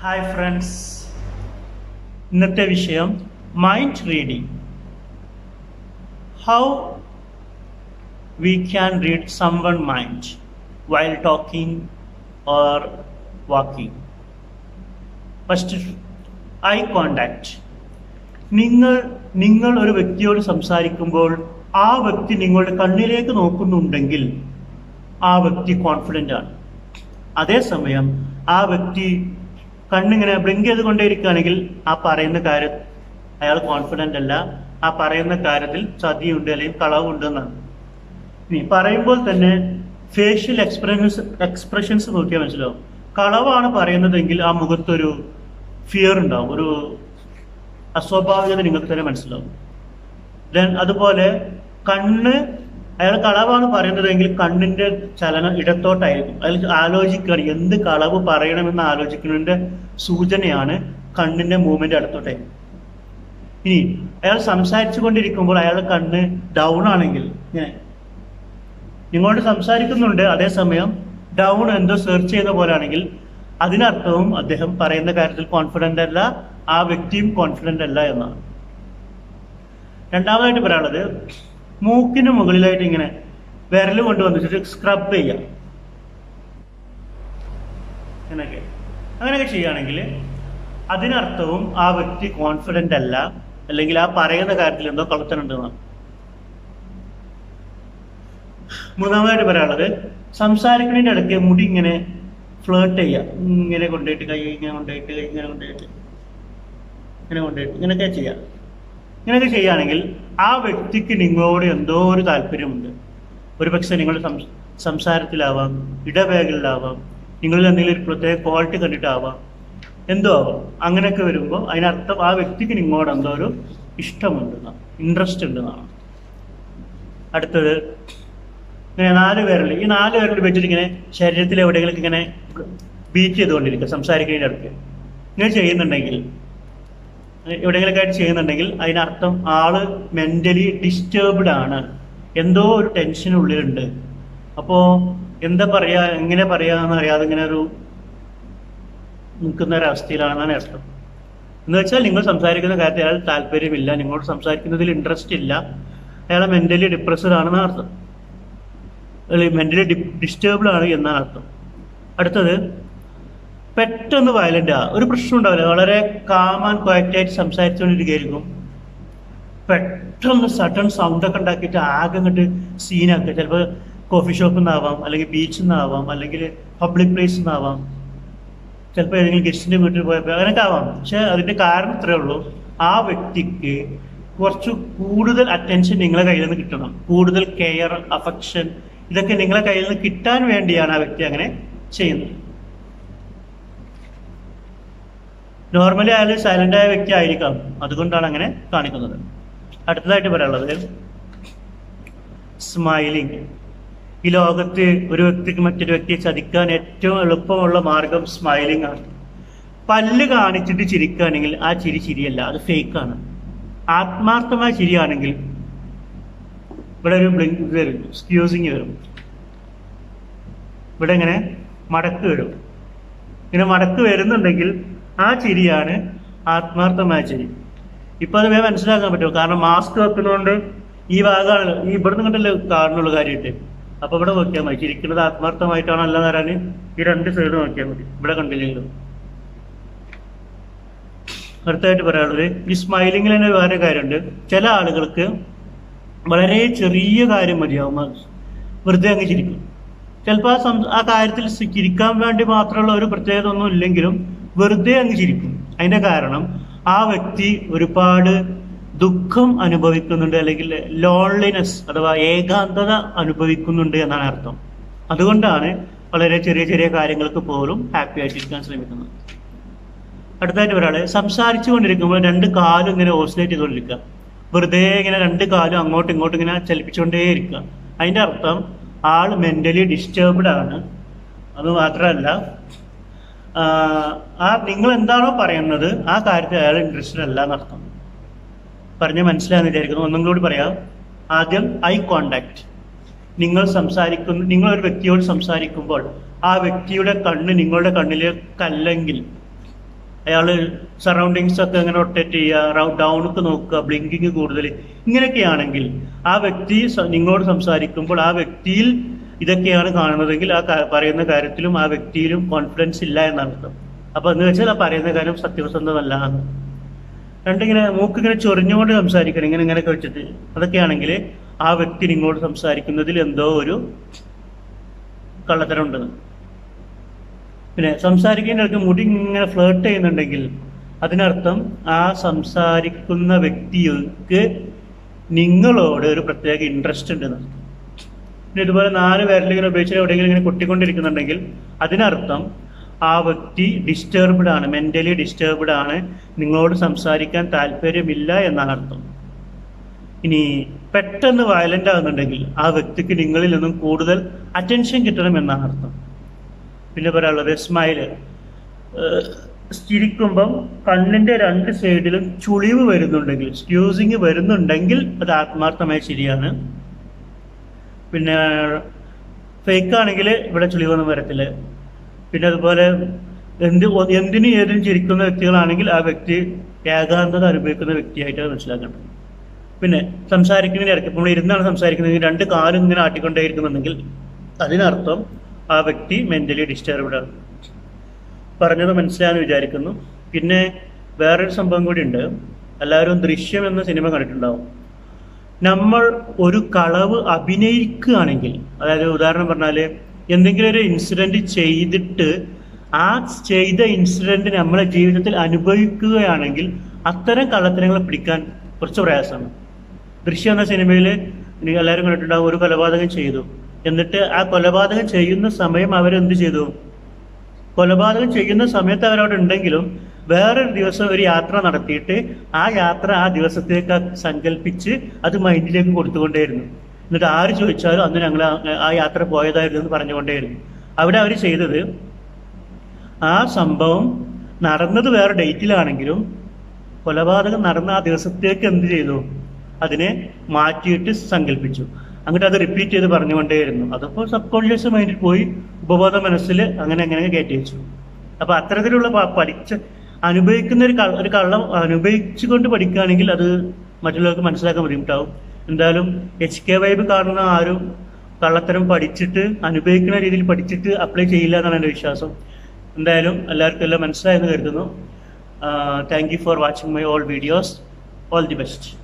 Hi friends ഇന്നത്തെ വിഷയം mind reading how we can read someone mind while talking or walking first eye contact നിങ്ങൾ നിങ്ങൾ ഒരു വ്യക്തിയോട് സംസാരിക്കുമ്പോൾ ആ വ്യക്തി നിങ്ങളുടെ കണ്ണിലേക്ക് നോക്കുന്നുണ്ടെങ്കിൽ ആ വ്യക്തി കോൺഫിഡൻ്റ് ആണ് അതേസമയം ആ വ്യക്തി കണ്ണിങ്ങനെ ബ്ലിങ്ക് ചെയ്തുകൊണ്ടേയിരിക്കുകയാണെങ്കിൽ ആ പറയുന്ന കാര്യം അയാൾ കോൺഫിഡൻ്റ് അല്ല ആ പറയുന്ന കാര്യത്തിൽ ചതിയുണ്ട് അല്ലെങ്കിൽ കളവുണ്ട് എന്നാണ് ഇനി പറയുമ്പോൾ തന്നെ ഫേഷ്യൽ എക്സ്പ്രഷൻസ് എക്സ്പ്രഷൻസ് നോക്കിയാൽ മനസ്സിലാവും കളവാണ് പറയുന്നതെങ്കിൽ ആ മുഖത്തൊരു ഫിയർ ഉണ്ടാവും ഒരു അസ്വാഭാവികത നിങ്ങൾക്ക് തന്നെ മനസ്സിലാവും ദെൻ അതുപോലെ കണ്ണ് അയാൾ കളവാണ് പറയുന്നതെങ്കിൽ കണ്ണിന്റെ ചലനം ഇടത്തോട്ടായിരിക്കും അയാൾ ആലോചിക്കുകയാണ് എന്ത് കളവ് പറയണമെന്ന് ആലോചിക്കുന്നതിന്റെ സൂചനയാണ് കണ്ണിന്റെ മൂവ്മെന്റ് അടുത്തോട്ടായിരിക്കും ഇനി അയാൾ സംസാരിച്ചു കൊണ്ടിരിക്കുമ്പോൾ അയാളുടെ കണ്ണ് ഡൗൺ ആണെങ്കിൽ ഇങ്ങനെ നിങ്ങളോട് സംസാരിക്കുന്നുണ്ട് അതേസമയം ഡൗൺ എന്തോ സെർച്ച് ചെയ്യുന്ന പോലെ ആണെങ്കിൽ അതിനർത്ഥവും അദ്ദേഹം പറയുന്ന കാര്യത്തിൽ കോൺഫിഡന്റ് അല്ല ആ വ്യക്തിയും കോൺഫിഡന്റ് അല്ല എന്നാണ് രണ്ടാമതായിട്ട് പറയാനുള്ളത് മൂക്കിന് മുകളിലായിട്ട് ഇങ്ങനെ വിരൽ കൊണ്ട് വന്നിട്ട് സ്ക്രബ് ചെയ്യാം അങ്ങനെയൊക്കെ അങ്ങനെയൊക്കെ ചെയ്യുകയാണെങ്കിൽ അതിനർത്ഥവും ആ വ്യക്തി കോൺഫിഡന്റ് അല്ല അല്ലെങ്കിൽ ആ പറയുന്ന കാര്യത്തിൽ എന്തോ കളത്തനുണ്ടെന്നാണ് മൂന്നാമതായിട്ട് പറയാനുള്ളത് സംസാരിക്കുന്നതിന്റെ ഇടയ്ക്ക് മുടി ഇങ്ങനെ ഫ്ലേർട്ട് ചെയ്യുക ഇങ്ങനെ കൊണ്ടുപോയിട്ട് കൈ ഇങ്ങനെ കൊണ്ടുപോയിട്ട് കൈ ഇങ്ങനെ കൊണ്ടുപോയിട്ട് ഇങ്ങനെ കൊണ്ടുപോയിട്ട് ഇങ്ങനെയൊക്കെ ചെയ്യാം ഇങ്ങനെയൊക്കെ ചെയ്യുകയാണെങ്കിൽ ആ വ്യക്തിക്ക് നിങ്ങളോട് എന്തോ ഒരു താല്പര്യമുണ്ട് ഒരു പക്ഷെ നിങ്ങളുടെ സം- സംസാരത്തിലാവാം ഇടവേഗങ്ങളിലാവാം നിങ്ങളിൽ എന്തെങ്കിലും ഒരു പ്രത്യേക ക്വാളിറ്റി കണ്ടിട്ടാവാം എന്തോ ആവാം അങ്ങനെയൊക്കെ വരുമ്പോൾ അതിനർത്ഥം ആ വ്യക്തിക്ക് നിങ്ങളോട് എന്തോ ഒരു ഇഷ്ടമുണ്ടെന്നാണ് ഇൻട്രസ്റ്റ് ഉണ്ടെന്നാണ് അടുത്തത് ഇങ്ങനെ നാല് വിരൽ ഈ നാല് വിരൽ വെച്ചിട്ട് ഇങ്ങനെ ശരീരത്തിൽ എവിടെയെങ്കിലും ഇങ്ങനെ ബീറ്റ് ചെയ്തുകൊണ്ടിരിക്കുക സംസാരിക്കുന്നതിൻ്റെ അടുത്ത് ഇങ്ങനെ ചെയ്യുന്നുണ്ടെങ്കിൽ എവിടെയെങ്കിലൊക്കെ ആയിട്ട് ചെയ്യുന്നുണ്ടെങ്കിൽ അതിനർത്ഥം ആള് മെന്റലി ഡിസ്റ്റർബ്ഡ് ആണ് എന്തോ ഒരു ടെൻഷൻ ഉള്ളിലുണ്ട് അപ്പോ എന്താ പറയാ എങ്ങനെ പറയാന്ന് അറിയാതെ ഇങ്ങനെ ഒരു നിൽക്കുന്ന ഒരു അവസ്ഥയിലാണെന്നാണ് അർത്ഥം എന്ന് വെച്ചാൽ നിങ്ങൾ സംസാരിക്കുന്ന കാര്യത്തിൽ അയാൾ താല്പര്യമില്ല നിങ്ങളോട് സംസാരിക്കുന്നതിൽ ഇൻട്രസ്റ്റ് ഇല്ല അയാളെ മെന്റലി ഡിപ്രസ്ഡ് ആണെന്നാണ് അർത്ഥം മെന്റലി ഡിസ്റ്റർബ്ഡ് ആണ് എന്നാണ് അർത്ഥം അടുത്തത് പെട്ടെന്ന് വയലന്റ് ആ ഒരു പ്രശ്നം ഉണ്ടാവില്ല വളരെ കാം ആൻഡ് ക്വയറ്റ് ആയിട്ട് സംസാരിച്ചുകൊണ്ടിരിക്കുകയായിരിക്കും പെട്ടെന്ന് സഡൻ സൗണ്ട് ഒക്കെ ഉണ്ടാക്കിയിട്ട് ആകെ അങ്ങോട്ട് സീനാക്കുക ചിലപ്പോൾ കോഫി ഷോപ്പിൽ നിന്നാവാം അല്ലെങ്കിൽ ബീച്ചിൽ നിന്നാവാം അല്ലെങ്കിൽ പബ്ലിക് പ്ലേസിൽ നിന്നാവാം ചിലപ്പോൾ ഏതെങ്കിലും ഗസ്റ്റിന്റെ വീട്ടിൽ പോയപ്പോൾ അങ്ങനെയൊക്കെ ആവാം പക്ഷെ അതിന്റെ കാരണം ഇത്രയേ ഉള്ളൂ ആ വ്യക്തിക്ക് കുറച്ച് കൂടുതൽ അറ്റൻഷൻ നിങ്ങളെ കയ്യിൽ നിന്ന് കിട്ടണം കൂടുതൽ കെയർ അഫക്ഷൻ ഇതൊക്കെ നിങ്ങളെ കയ്യിൽ നിന്ന് കിട്ടാൻ വേണ്ടിയാണ് ആ വ്യക്തി അങ്ങനെ ചെയ്യുന്നത് നോർമലി അയാൾ സൈലന്റ് ആയ വ്യക്തി ആയിരിക്കാം അതുകൊണ്ടാണ് അങ്ങനെ കാണിക്കുന്നത് അടുത്തതായിട്ട് പറയാനുള്ളത് സ്മൈലിംഗ് ഈ ലോകത്ത് ഒരു വ്യക്തിക്ക് മറ്റൊരു വ്യക്തിയെ ചതിക്കാൻ ഏറ്റവും എളുപ്പമുള്ള മാർഗം സ്മൈലിംഗ് ആണ് പല്ല് കാണിച്ചിട്ട് ചിരിക്കുകയാണെങ്കിൽ ആ ചിരി ചിരിയല്ല അത് ഫേക്കാണ് ആത്മാർത്ഥമായ ചിരിയാണെങ്കിൽ ഇവിടെ ഒരു ബ്ലിങ്ക് ഇത് വരും സ്ക്യൂസിങ് വരും ഇവിടെ ഇങ്ങനെ മടക്ക് വരും ഇങ്ങനെ മടക്ക് വരുന്നുണ്ടെങ്കിൽ ആ ചിരിയാണ് ആത്മാർത്ഥമായ ചിരി ഇപ്പൊ അത് വേഗം മനസ്സിലാക്കാൻ പറ്റും കാരണം മാസ്ക് വെക്കുന്നതുകൊണ്ട് ഈ ഭാഗമാണ് ഈ ഇവിടെ നിന്ന് കണ്ടല്ലേ കാണുന്നുള്ള കാര്യമായിട്ട് അപ്പൊ ഇവിടെ നോക്കിയാൽ മതി ചിരിക്കുന്നത് ആത്മാർത്ഥമായിട്ടാണോ അല്ല തരാൻ ഈ രണ്ട് സൈഡ് നോക്കിയാൽ മതി ഇവിടെ കണ്ടില്ലെങ്കിലും അടുത്തായിട്ട് പറയാനുള്ളത് ഈ സ്മൈലിങ്ങിൽ തന്നെ വേറെ കാര്യമുണ്ട് ചില ആളുകൾക്ക് വളരെ ചെറിയ കാര്യം മതിയാവും അത് വെറുതെ അങ്ങ് ചിരിക്കും ചിലപ്പോൾ ആ സം ആ കാര്യത്തിൽ സി- ചിരിക്കാൻ വേണ്ടി മാത്രമുള്ള ഒരു പ്രത്യേകത ഒന്നും ഇല്ലെങ്കിലും വെറുതെ അങ്ങ് ചിരിക്കും അതിന്റെ കാരണം ആ വ്യക്തി ഒരുപാട് ദുഃഖം അനുഭവിക്കുന്നുണ്ട് അല്ലെങ്കിൽ ലോൺലിനെസ് അഥവാ ഏകാന്തത അനുഭവിക്കുന്നുണ്ട് എന്നാണ് അർത്ഥം അതുകൊണ്ടാണ് വളരെ ചെറിയ ചെറിയ കാര്യങ്ങൾക്ക് പോലും ഹാപ്പി ആയിട്ടിരിക്കാൻ ശ്രമിക്കുന്നത് അടുത്തായിട്ട് ഒരാള് സംസാരിച്ചു കൊണ്ടിരിക്കുമ്പോൾ രണ്ട് കാലും ഇങ്ങനെ ഓസിലേറ്റ് ചെയ്തുകൊണ്ടിരിക്കുക വെറുതെ ഇങ്ങനെ രണ്ട് കാലും അങ്ങോട്ടും ഇങ്ങോട്ടും ഇങ്ങനെ ചലിപ്പിച്ചുകൊണ്ടേ ഇരിക്കുക അതിന്റെ അർത്ഥം ആൾ മെന്റലി ഡിസ്റ്റർബ്ഡ് ആണ് അത് മാത്രമല്ല ആഹ് ആ നിങ്ങൾ എന്താണോ പറയുന്നത് ആ കാര്യത്തിൽ അയാൾ ഇൻട്രസ്റ്റഡ് അല്ല എന്നർത്ഥം പറഞ്ഞ് മനസ്സിലാന്ന് വിചാരിക്കുന്നു ഒന്നും കൂടി പറയാം ആദ്യം ഐ കോണ്ടാക്ട് നിങ്ങൾ സംസാരിക്കുന്ന നിങ്ങൾ ഒരു വ്യക്തിയോട് സംസാരിക്കുമ്പോൾ ആ വ്യക്തിയുടെ കണ്ണ് നിങ്ങളുടെ കണ്ണിലേക്കല്ലെങ്കിൽ അയാൾ സറൗണ്ടിങ്സ് ഒക്കെ ഇങ്ങനെ റൊട്ടേറ്റ് ചെയ്യുക ഡൗണൊക്കെ നോക്കുക ബ്ലിങ്കിങ് കൂടുതൽ ഇങ്ങനെയൊക്കെയാണെങ്കിൽ ആ വ്യക്തി സ- നിങ്ങളോട് സംസാരിക്കുമ്പോൾ ആ വ്യക്തിയിൽ ഇതൊക്കെയാണ് കാണുന്നതെങ്കിൽ ആ കാ- പറയുന്ന കാര്യത്തിലും ആ വ്യക്തിയിലും കോൺഫിഡൻസ് ഇല്ല എന്നാണ് അർത്ഥം അപ്പൊ എന്ന് വെച്ചാൽ ആ പറയുന്ന കാര്യം സത്യസന്ധമല്ല എന്ന് രണ്ടിങ്ങനെ മൂക്കിങ്ങനെ ചൊറിഞ്ഞുകൊണ്ട് സംസാരിക്കണം ഇങ്ങനെ ഇങ്ങനെയൊക്കെ വെച്ചിട്ട് അതൊക്കെയാണെങ്കിൽ ആ വ്യക്തി നിങ്ങളോട് സംസാരിക്കുന്നതിൽ എന്തോ ഒരു കള്ളത്തരം ഉണ്ടെന്ന് പിന്നെ സംസാരിക്കുന്നതിനിടയ്ക്ക് മുടി ഇങ്ങനെ ഫ്ലേർട്ട് ചെയ്യുന്നുണ്ടെങ്കിൽ അതിനർത്ഥം ആ സംസാരിക്കുന്ന വ്യക്തിക്ക് നിങ്ങളോട് ഒരു പ്രത്യേക ഇൻട്രസ്റ്റ് ഉണ്ടെന്ന് അർത്ഥം. പിന്നെ ഇതുപോലെ നാല് പേരിലിങ്ങനെ ഉപയോഗിച്ച് എവിടെയെങ്കിലും ഇങ്ങനെ കൊട്ടിക്കൊണ്ടിരിക്കുന്നുണ്ടെങ്കിൽ അതിനർത്ഥം ആ വ്യക്തി ഡിസ്റ്റർബ്ഡ് ആണ് മെന്റലി ഡിസ്റ്റർബ്ഡ് ആണ് നിങ്ങളോട് സംസാരിക്കാൻ താല്പര്യമില്ല എന്നാണ് അർത്ഥം ഇനി പെട്ടെന്ന് വയലന്റ് ആകുന്നുണ്ടെങ്കിൽ ആ വ്യക്തിക്ക് നിങ്ങളിൽ നിന്നും കൂടുതൽ അറ്റൻഷൻ കിട്ടണം എന്നാണ് അർത്ഥം പിന്നെ പറയാനുള്ളത് സ്മൈല് ചിരിക്കുമ്പം കണ്ണിന്റെ രണ്ട് സൈഡിലും ചുളിവ് വരുന്നുണ്ടെങ്കിൽ സ്ക്യൂസിങ് വരുന്നുണ്ടെങ്കിൽ അത് ആത്മാർത്ഥമായ ചിരിയാണ് പിന്നെ ഫേക്ക് ആണെങ്കിൽ ഇവിടെ ചുളിവൊന്നും വരത്തില്ല പിന്നെ അതുപോലെ എന്ത് എന്തിനും ഏതിനും ചിരിക്കുന്ന വ്യക്തികളാണെങ്കിൽ ആ വ്യക്തി ഏകാന്തത അനുഭവിക്കുന്ന വ്യക്തിയായിട്ടാണ് മനസ്സിലാക്കേണ്ടത് പിന്നെ സംസാരിക്കുന്നതിന് ഇടയ്ക്ക് ഇപ്പോൾ നമ്മൾ ഇരുന്നാണ് സംസാരിക്കുന്നതെങ്കിൽ രണ്ട് കാലും ഇങ്ങനെ ആട്ടിക്കൊണ്ടേയിരിക്കുന്നുണ്ടെങ്കിൽ അതിനർത്ഥം ആ വ്യക്തി മെന്റലി ഡിസ്റ്റർബ്ഡ് ആണ് പറഞ്ഞത് മനസ്സിലാന്ന് വിചാരിക്കുന്നു പിന്നെ വേറൊരു സംഭവം കൂടി ഉണ്ട് എല്ലാവരും ദൃശ്യം എന്ന സിനിമ കണ്ടിട്ടുണ്ടാവും നമ്മൾ ഒരു കളവ് അഭിനയിക്കുകയാണെങ്കിൽ അതായത് ഉദാഹരണം പറഞ്ഞാല് എന്തെങ്കിലും ഒരു ഇൻസിഡന്റ് ചെയ്തിട്ട് ആ ചെയ്ത ഇൻസിഡന്റ് നമ്മളെ ജീവിതത്തിൽ അനുഭവിക്കുകയാണെങ്കിൽ അത്തരം കള്ളത്തരങ്ങളെ പിടിക്കാൻ കുറച്ച് പ്രയാസമാണ് ദൃശ്യം എന്ന സിനിമയിൽ നിങ്ങൾ എല്ലാവരും കണ്ടിട്ടുണ്ടാവും ഒരു കൊലപാതകം ചെയ്തു എന്നിട്ട് ആ കൊലപാതകം ചെയ്യുന്ന സമയം അവരെന്ത് ചെയ്തു കൊലപാതകം ചെയ്യുന്ന സമയത്ത് അവരവിടെ ഉണ്ടെങ്കിലും വേറൊരു ദിവസം ഒരു യാത്ര നടത്തിയിട്ട് ആ യാത്ര ആ ദിവസത്തേക്ക് സങ്കല്പിച്ച് അത് മൈൻഡിലേക്ക് കൊടുത്തുകൊണ്ടേയിരുന്നു എന്നിട്ട് ആര് ചോദിച്ചാലും അന്ന് ഞങ്ങൾ ആ- ആ യാത്ര പോയതായിരുന്നു എന്ന് പറഞ്ഞുകൊണ്ടേയിരുന്നു അവിടെ അവർ ചെയ്തത് ആ സംഭവം നടന്നത് വേറെ ഡേറ്റിലാണെങ്കിലും കൊലപാതകം നടന്ന ആ ദിവസത്തേക്ക് എന്ത് ചെയ്തു അതിനെ മാറ്റിയിട്ട് സങ്കല്പിച്ചു അങ്ങോട്ട് അത് റിപ്പീറ്റ് ചെയ്ത് പറഞ്ഞുകൊണ്ടേയിരുന്നു അതപ്പോൾ സബ് കോൺഷ്യസ് മൈൻഡിൽ പോയി ഉപബോധ മനസ്സിൽ അങ്ങനെ അങ്ങനെ കയറ്റി വെച്ചു അപ്പൊ അത്തരത്തിലുള്ള പ- പഠിച്ച അനുഭവിക്കുന്ന ഒരു ക- ഒരു കള്ളം അനുഭവിച്ചുകൊണ്ട് പഠിക്കുകയാണെങ്കിൽ അത് മറ്റുള്ളവർക്ക് മനസ്സിലാക്കാൻ ബുദ്ധിമുട്ടാവും എന്തായാലും എച്ച് കെ വൈബ് കാണുന്ന ആരും കള്ളത്തരം പഠിച്ചിട്ട് അനുഭവിക്കുന്ന രീതിയിൽ പഠിച്ചിട്ട് അപ്ലൈ ചെയ്യില്ല എന്നാണ് എൻ്റെ വിശ്വാസം എന്തായാലും എല്ലാവർക്കും എല്ലാം മനസ്സിലായെന്ന് കരുതുന്നു thank you for watching my all videos all the best